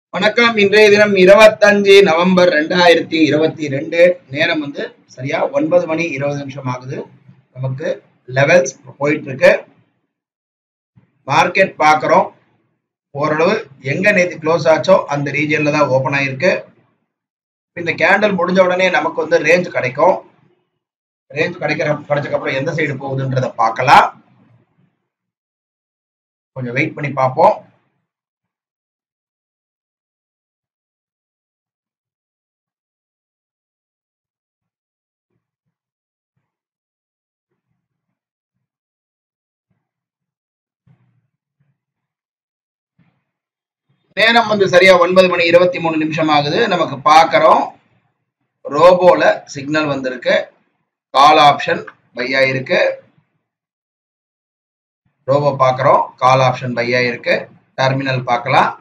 வணக்கம் இன்றைய தினம் இருபத்தஞ்சு நவம்பர் ரெண்டாயிரத்தி இருபத்தி ரெண்டு நேரம் வந்து சரியா ஒன்பது மணி இருபது நிமிஷம் ஆகுது நமக்கு லெவல்ஸ் போயிட்டு இருக்கு மார்க்கெட் பார்க்குறோம் ஓரளவு எங்க நேற்று க்ளோஸ் ஆச்சோ அந்த ரீஜன்ல தான் ஓப்பன் ஆயிருக்கு இந்த கேண்டில் முடிஞ்ச உடனே நமக்கு வந்து ரேஞ்ச் கிடைக்கும் ரேஞ்ச் கிடைக்கிற கிடைச்சக்கப்புறம் எந்த சைடு போகுதுன்றத பார்க்கலாம் கொஞ்சம் வெயிட் பண்ணி பார்ப்போம் நேரம் வந்து சரியா ஒன்பது மணி இருபத்தி மூணு நிமிஷம் ஆகுது நமக்கு பார்க்குறோம் ரோபோல சிக்னல் வந்திருக்கு கால் ஆப்ஷன் பை ஆயிருக்கு ரோபோ பார்க்குறோம் கால் ஆப்ஷன் பை ஆயிருக்கு டெர்மினல் பார்க்கலாம்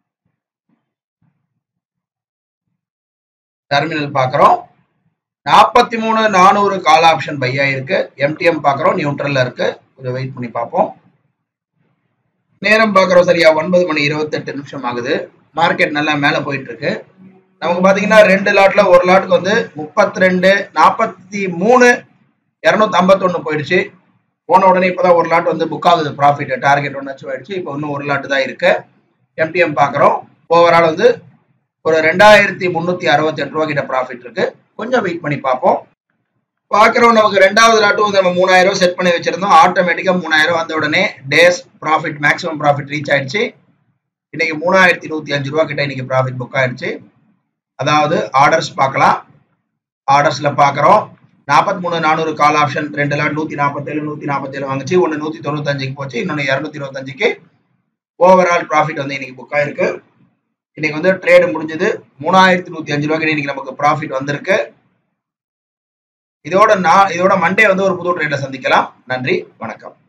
டெர்மினல் பார்க்குறோம் நாற்பத்தி மூணு நானூறு கால் ஆப்ஷன் பை ஆயிருக்கு எம்டிஎம் பார்க்குறோம் நியூட்ரல்ல இருக்கு கொஞ்சம் வெயிட் பண்ணி பார்ப்போம் நேரம் பார்க்குறோம் சரியா ஒன்பது மணி இருபத்தெட்டு நிமிஷம் ஆகுது மார்க்கெட் நல்லா மேலே போயிட்டு இருக்கு நமக்கு பார்த்தீங்கன்னா ரெண்டு லாட்ல ஒரு லாட்டுக்கு வந்து முப்பத்தி ரெண்டு நாற்பத்தி மூணு இரநூத்தி ஐம்பத்தொன்று போயிடுச்சு போன உடனே இப்போதான் ஒரு லாட் வந்து புக் ஆகுது ப்ராஃபிட் டார்கெட் ஒன்று அச்சு ஆயிடுச்சு இப்போ இன்னும் ஒரு லாட்டு தான் இருக்கு எம்டிஎம் பார்க்குறோம் ஓவரால் வந்து ஒரு ரெண்டாயிரத்தி முந்நூற்றி அறுபத்தி எட்டு ரூபா கிட்ட ப்ராஃபிட் இருக்கு கொஞ்சம் வெயிட் பண்ணி பார்ப்போம் பார்க்குறோம் நமக்கு ரெண்டாவது லாட்டும் வந்து நம்ம மூணாயிரம் செட் பண்ணி வச்சிருந்தோம் ஆட்டோமேட்டிக்காக மூணாயிரம் வந்த உடனே days profit maximum profit reach ஆயிடுச்சு இன்னைக்கு மூணாயிரத்தி நூற்றி அஞ்சு ரூபா கிட்ட இன்னைக்கு ப்ராஃபிட் புக் ஆயிடுச்சு அதாவது ஆர்டர்ஸ் பார்க்கலாம் ஆர்டர்ஸ்ல பார்க்குறோம் நாற்பத்தி மூணு நானூறு கால் ஆப்ஷன் ரெண்டு லாட் நூற்றி நாற்பத்தேழு நூற்றி நாற்பத்தேழு வாங்குச்சு ஒன்று நூற்றி தொண்ணூத்தஞ்சுக்கு போச்சு இன்னொன்று இரநூத்தி இருபத்தஞ்சுக்கு ஓவரால் ப்ராஃபிட் வந்து இன்னைக்கு புக் ஆயிருக்கு இன்னைக்கு வந்து ட்ரேடு முடிஞ்சது மூணாயிரத்தி நூற்றி அஞ்சு ரூபாய்க்கு இன்னைக்கு நமக்கு ப்ராஃபிட் வந்திருக்கு இதோட நான் இதோட மண்டே வந்து ஒரு புது ட்ரேட்ல சந்திக்கலாம் நன்றி வணக்கம்